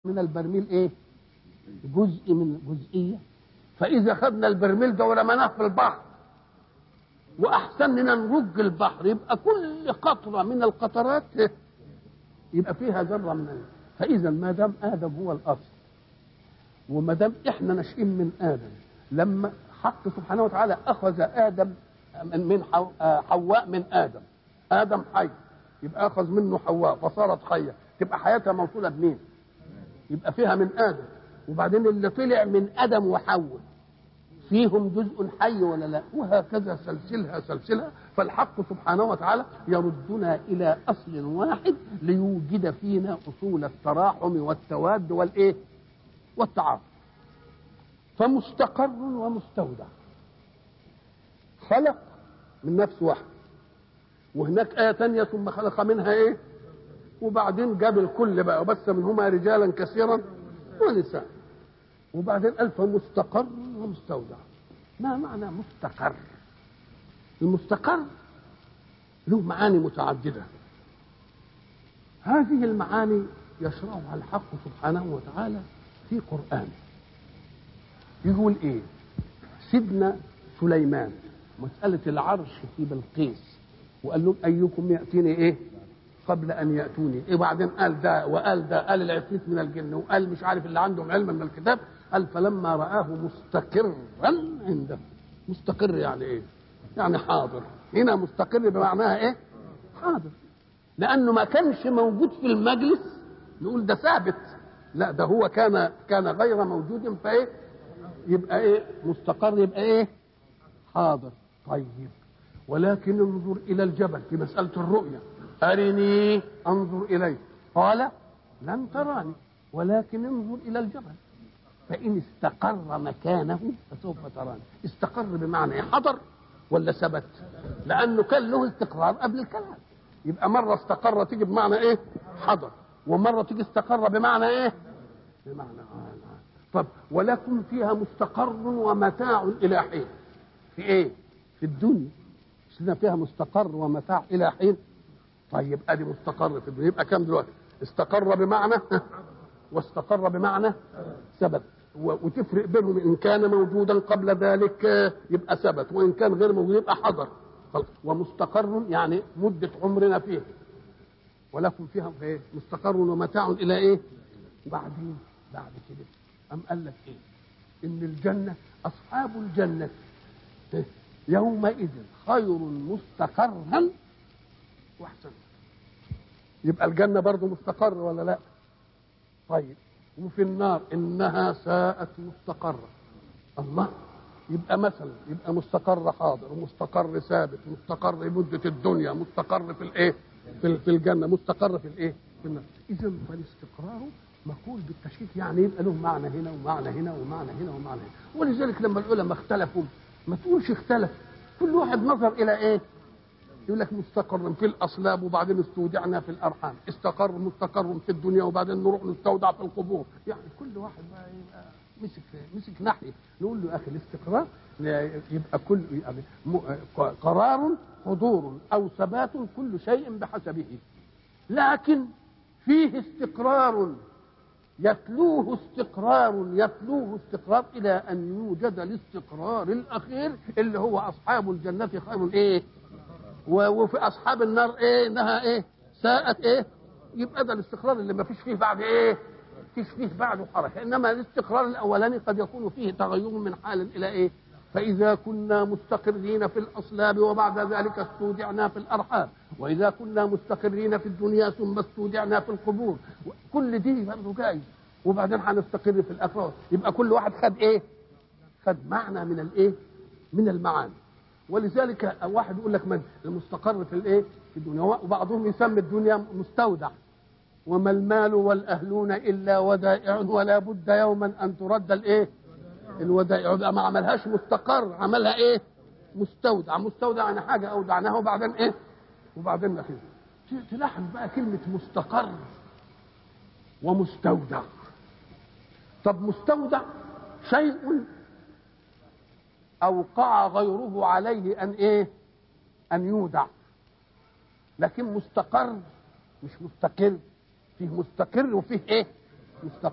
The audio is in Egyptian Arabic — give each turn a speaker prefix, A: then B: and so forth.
A: من البرميل ايه جزء من جزئيه فاذا خدنا البرميل ده ورميناه في البحر واحسننا نرج البحر يبقى كل قطره من القطرات يبقى فيها ذره من ال... فاذا ما دام ادم هو الاصل وما دام احنا ناشئين من ادم لما حق سبحانه وتعالى اخذ ادم من حواء من ادم ادم حي يبقى اخذ منه حواء فصارت حيه تبقى حياتها موصوله بمين؟ يبقى فيها من ادم وبعدين اللي طلع من ادم وحواء فيهم جزء حي ولا لا وهكذا سلسلها سلسلها فالحق سبحانه وتعالى يردنا الى اصل واحد ليوجد فينا اصول التراحم والتواد والايه والتعاطف فمستقر ومستودع خلق من نفس واحد وهناك آية تانية ثم خلق منها إيه وبعدين جاب الكل بقى وبث منهما رجالا كثيرا ونساء وبعدين قال فمستقر ومستودع ما معنى مستقر المستقر له معاني متعددة هذه المعاني يشرعها الحق سبحانه وتعالى في قرآنه يقول ايه سيدنا سليمان مسألة العرش في بلقيس وقال لهم أيكم يأتيني إيه قبل أن يأتوني إيه وبعدين قال ده وقال ده قال العفريت من الجن وقال مش عارف اللي عندهم علم من الكتاب قال فلما رآه مستقرا عنده مستقر يعني إيه يعني حاضر هنا مستقر بمعناها إيه حاضر لأنه ما كانش موجود في المجلس نقول ده ثابت لا ده هو كان كان غير موجود فايه يبقى ايه مستقر يبقى ايه حاضر طيب ولكن انظر الى الجبل في مساله الرؤيه ارني انظر اليه قال لن تراني ولكن انظر الى الجبل فان استقر مكانه فسوف تراني استقر بمعنى ايه حضر ولا ثبت لانه كان له استقرار قبل الكلام يبقى مره استقر تيجي بمعنى ايه حضر ومره تيجي استقر بمعنى ايه بمعنى آه طب ولكم فيها مستقر ومتاع الى حين في ايه في الدنيا مش فيها مستقر ومتاع الى حين طيب ادي مستقر في الدنيا يبقى كم دلوقتي استقر بمعنى واستقر بمعنى ثبت وتفرق بينهم ان كان موجودا قبل ذلك يبقى ثبت وان كان غير موجود يبقى حضر ومستقر يعني مده عمرنا فيه ولكم فيها ايه مستقر ومتاع الى ايه وبعدين بعد كده أم قال لك إيه؟ إن الجنة أصحاب الجنة يومئذ خير مستقرا وأحسن يبقى الجنة برضه مستقر ولا لا؟ طيب وفي النار إنها ساءت مستقرة الله يبقى مثلا يبقى مستقر حاضر ومستقر ثابت مستقر مدة الدنيا مستقر في الإيه؟ في, في الجنة مستقر في الإيه؟ في النار إذا فالاستقرار مقول بالتشكيك يعني يبقى له معنى هنا ومعنى هنا ومعنى هنا ومعنى هنا ولذلك لما العلماء اختلفوا ما تقولش اختلف كل واحد نظر الى ايه يقول لك مستقر في الاصلاب وبعدين استودعنا في الارحام استقر مستقر في الدنيا وبعدين نروح نستودع في القبور يعني كل واحد بقى يبقى مسك مسك ناحيه نقول له يا اخي الاستقرار يبقى كل يعني قرار حضور او ثبات كل شيء بحسبه لكن فيه استقرار يتلوه استقرار يتلوه استقرار الى ان يوجد الاستقرار الاخير اللي هو اصحاب الجنه خير ايه وفي اصحاب النار ايه انها ايه ساءت ايه يبقى ده الاستقرار اللي ما فيش فيه بعد ايه فيش فيه بعده حركه انما الاستقرار الاولاني قد يكون فيه تغير من حال الى ايه فإذا كنا مستقرين في الأصلاب وبعد ذلك استودعنا في الأرحام وإذا كنا مستقرين في الدنيا ثم استودعنا في القبور كل دي برضه جاي وبعدين هنستقر في الآخرة يبقى كل واحد خد إيه؟ خد معنى من الإيه؟ من المعاني ولذلك واحد يقول لك من المستقر في الإيه؟ في الدنيا وبعضهم يسمي الدنيا مستودع وما المال والأهلون إلا ودائع ولا بد يوما أن ترد الإيه؟ الودائع ما عملهاش مستقر عملها ايه مستودع مستودع يعني حاجه اودعناها وبعدين ايه وبعدين نخيل تلاحظ بقى كلمه مستقر ومستودع طب مستودع شيء اوقع غيره عليه ان ايه ان يودع لكن مستقر مش مستقر فيه مستقر وفيه ايه مستقر